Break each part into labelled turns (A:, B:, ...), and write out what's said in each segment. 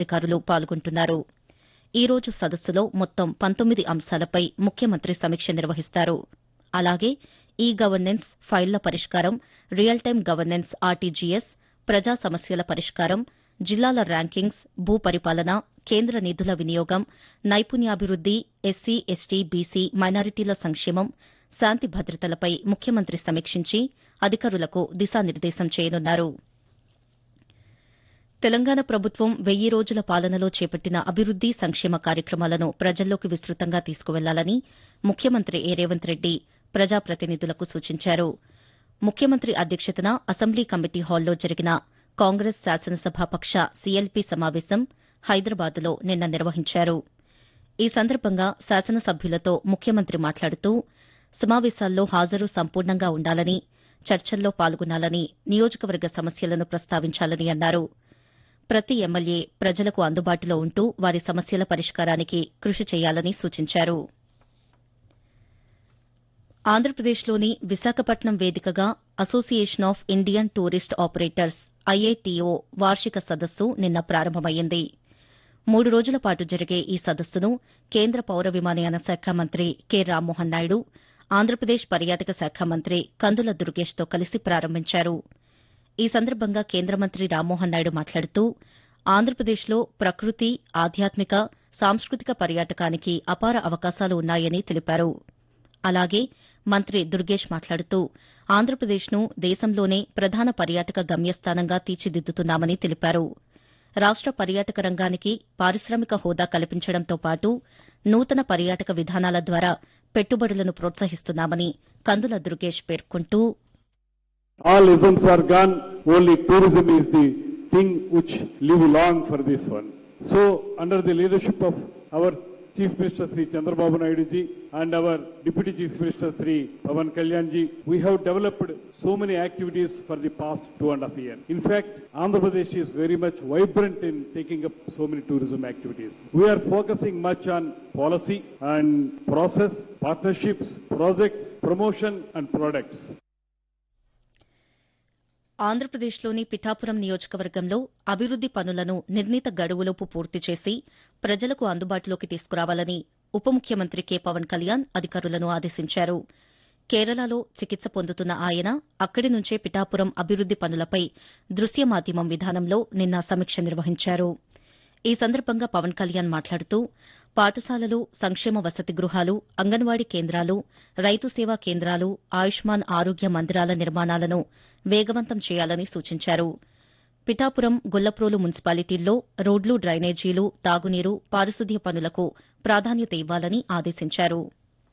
A: అధికారులు పాల్గొంటున్నారు ఈ రోజు సదస్సులో మొత్తం పంతొమ్మిది అంశాలపై ముఖ్యమంత్రి సమీక్ష నిర్వహిస్తారు అలాగే ఈ గవర్నెన్స్ ఫైళ్ల పరిష్కారం రియల్ టైం గవర్నెన్స్ ఆర్టీజీఎస్ ప్రజా సమస్యల పరిష్కారం జిల్లాల ర్యాంకింగ్స్ భూ పరిపాలన కేంద్ర నిధుల వినియోగం నైపుణ్యాభివృద్ది ఎస్సీ ఎస్టీ బీసీ మైనారిటీల సంక్షేమం శాంతి భద్రతలపై ముఖ్యమంత్రి సమీక్షించి అధికారులకు దిశానిర్దేశం చేయనున్నారు తెలంగాణ ప్రభుత్వం వెయ్యి రోజుల పాలనలో చేపట్టిన అభివృద్ది సంక్షేమ కార్యక్రమాలను ప్రజల్లోకి విస్తృతంగా తీసుకువెళ్లాలని ముఖ్యమంత్రి ఏ రేవంత్ రెడ్డి ప్రజాప్రతినిధులకు సూచించారు ముఖ్యమంత్రి అధ్యక్షతన అసెంబ్లీ కమిటీ హాల్లో జరిగిన కాంగ్రెస్ శాసనసభాపక్ష సీఎల్పీ సమావేశం హైదరాబాద్లో నిన్న నిర్వహించారు ఈ సందర్భంగా శాసనసభ్యులతో ముఖ్యమంత్రి మాట్లాడుతూ సమావేశాల్లో హాజరు సంపూర్ణంగా ఉండాలని చర్చల్లో పాల్గొనాలని నియోజకవర్గ సమస్యలను ప్రస్తావించాలని అన్నారు ప్రతి ఎమ్మెల్యే ప్రజలకు అందుబాటులో ఉంటూ వారి సమస్యల పరిష్కారానికి కృషి చేయాలని సూచించారు ఆంధ్రప్రదేశ్లోని విశాఖపట్నం వేదికగా association of Indian tourist operators IATO వార్షిక సదస్సు నిన్న ప్రారంభమైంది మూడు రోజుల పాటు జరిగే ఈ సదస్సును కేంద్ర పౌర విమానయాన శాఖ మంత్రి కె రామ్మోహన్ నాయుడు ఆంధ్రప్రదేశ్ పర్యాటక శాఖ మంత్రి కందుల దుర్గేష్తో కలిసి ప్రారంభించారు ఈ సందర్భంగా కేంద్ర మంత్రి రామ్మోహన్ నాయుడు మాట్లాడుతూ ఆంధ్రప్రదేశ్లో ప్రకృతి ఆధ్యాత్మిక సాంస్కృతిక పర్యాటకానికి అపార అవకాశాలు ఉన్నాయని తెలిపారు అలాగే మంత్రి దుర్గేష్ మాట్లాడుతూ ఆంధ్రప్రదేశ్ను దేశంలోనే ప్రధాన పర్యాటక గమ్యస్థానంగా తీర్చిదిద్దుతున్నామని తెలిపారు రాష్ట పర్యాటక రంగానికి పారిశ్రామిక హోదా కల్పించడంతో పాటు నూతన పర్యాటక విధానాల ద్వారా పెట్టుబడులను ప్రోత్సహిస్తున్నామని కందుల దుర్గేష్ పేర్కొంటూ
B: All isms are gone, only tourism is the thing which live long for this one. So, under the leadership of our Chief Minister Sri Chandrababu Naidu ji and our Deputy Chief Minister Sri Pavan Kalyan ji, we have developed so many activities for the past two and a half years. In fact, Andhra Pradesh is very much vibrant in taking up so many tourism activities. We are focusing much on policy and process, partnerships, projects, promotion and products.
A: ఆంధ్రప్రదేశ్లోని పిఠాపురం నియోజకవర్గంలో అభివృద్ది పనులను నిర్ణీత గడువులోపు పూర్తి చేసి ప్రజలకు అందుబాటులోకి తీసుకురావాలని ఉప ముఖ్యమంత్రి కె పవన్ కళ్యాణ్ అధికారులను ఆదేశించారు కేరళలో చికిత్స పొందుతున్న ఆయన అక్కడి నుంచే పిఠాపురం అభివృద్ది పనులపై దృశ్య మాధ్యమం విధానంలో నిన్న సమీక్ష నిర్వహించారు ఈ సందర్భంగా పవన్ కళ్యాణ్ మాట్లాడుతూ పాఠశాలలు సంక్షేమ వసతి గృహాలు అంగన్వాడీ కేంద్రాలు రైతు సేవా కేంద్రాలు ఆయుష్మాన్ ఆరోగ్య మందిరాల నిర్మాణాలను వేగవంతం చేయాలని సూచించారు పిఠాపురం గొల్లప్రోలు మున్సిపాలిటీల్లో రోడ్లు డ్రైనేజీలు తాగునీరు పారిశుద్ధ్య పనులకు ప్రాధాన్యత ఇవ్వాలని ఆదేశించారు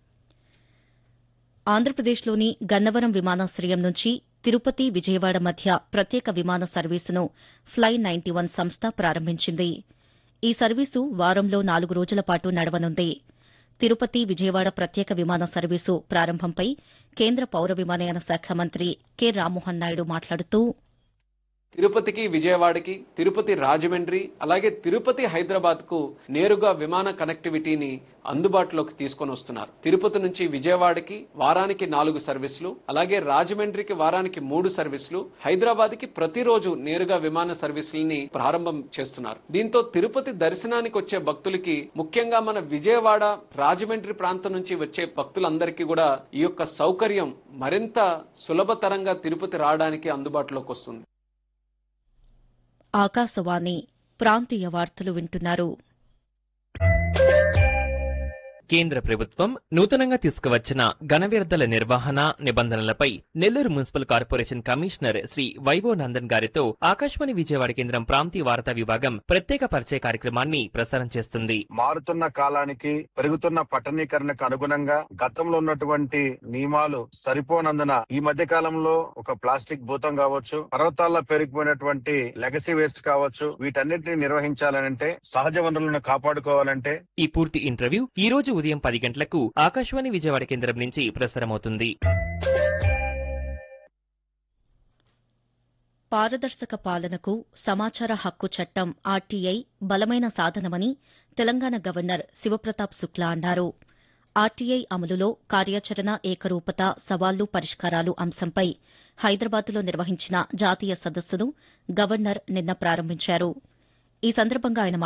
A: ఆంధ్రప్రదేశ్లోని గన్నవరం విమానాశ్రయం నుంచి తిరుపతి విజయవాడ మధ్య ప్రత్యేక విమాన సర్వీసును ఫ్లై నైన్టీ వన్ సంస్థ ప్రారంభించింది ఈ సర్వీసు వారంలో నాలుగు రోజుల పాటు నడవనుంది తిరుపతి విజయవాడ ప్రత్యేక విమాన సర్వీసు ప్రారంభంపై కేంద్ర పౌర విమానయాన శాఖ మంత్రి కె రామ్మోహన్ నాయుడు మాట్లాడుతూ
C: తిరుపతికి విజయవాడకి తిరుపతి రాజమండ్రి అలాగే తిరుపతి హైదరాబాద్ కు నేరుగా విమాన కనెక్టివిటీని అందుబాటులోకి తీసుకొని వస్తున్నారు తిరుపతి నుంచి విజయవాడకి వారానికి నాలుగు సర్వీసులు అలాగే రాజమండ్రికి వారానికి మూడు సర్వీసులు హైదరాబాద్ కి ప్రతిరోజు నేరుగా విమాన సర్వీసులని ప్రారంభం చేస్తున్నారు దీంతో తిరుపతి దర్శనానికి వచ్చే భక్తులకి ముఖ్యంగా మన విజయవాడ రాజమండ్రి ప్రాంతం నుంచి వచ్చే భక్తులందరికీ కూడా ఈ యొక్క సౌకర్యం మరింత సులభతరంగా తిరుపతి రావడానికి అందుబాటులోకి వస్తుంది
A: ఆకాశవాణి ప్రాంతీయ వార్తలు వింటున్నారు
D: కేంద్ర ప్రభుత్వం నూతనంగా తీసుకువచ్చిన ఘన వ్యర్థాల నిర్వహణ నిబంధనలపై Nellore municipal corporation commissioner Shri వైవో నందన్ గారితో ఆకాశవాణి విజయవాడ కేంద్రం ప్రాంతీయ వార్తా విభాగం ప్రత్యేక పరిచయ కార్యక్రమాన్ని ప్రసారం చేస్తుంది
E: మారుతున్న కాలానికి పెరుగుతున్న పట్టణీకరణకు అనుగుణంగా గతంలో ఉన్నటువంటి నియమాలు సరిపోనందున ఈ మధ్య కాలంలో ఒక ప్లాస్టిక్ భూతం కావచ్చు పర్వతాల్లో పెరిగిపోయినటువంటి లెగసీ వేస్ట్ కావచ్చు వీటన్నిటిని నిర్వహించాలనంటే సహజ వనరులను కాపాడుకోవాలంటే
D: ఈ పూర్తి ఇంటర్వ్యూ ఈ రోజు ఉదయం పది గంటలకు ఆకాశవాణి విజయవాడ కేంద్రం నుంచి ప్రసారమవుతుంది
A: పారదర్శక పాలనకు సమాచార హక్కు చట్టం ఆర్టీఐ బలమైన సాధనమని తెలంగాణ గవర్నర్ శివప్రతాప్ శుక్లా అన్నారు ఆర్టీఐ అమలులో కార్యాచరణ ఏకరూపత సవాళ్లు పరిష్కారాలు అంశంపై హైదరాబాద్లో నిర్వహించిన జాతీయ సదస్సును గవర్నర్ నిన్న ప్రారంభించారు ఈ సందర్భంగా ఆయన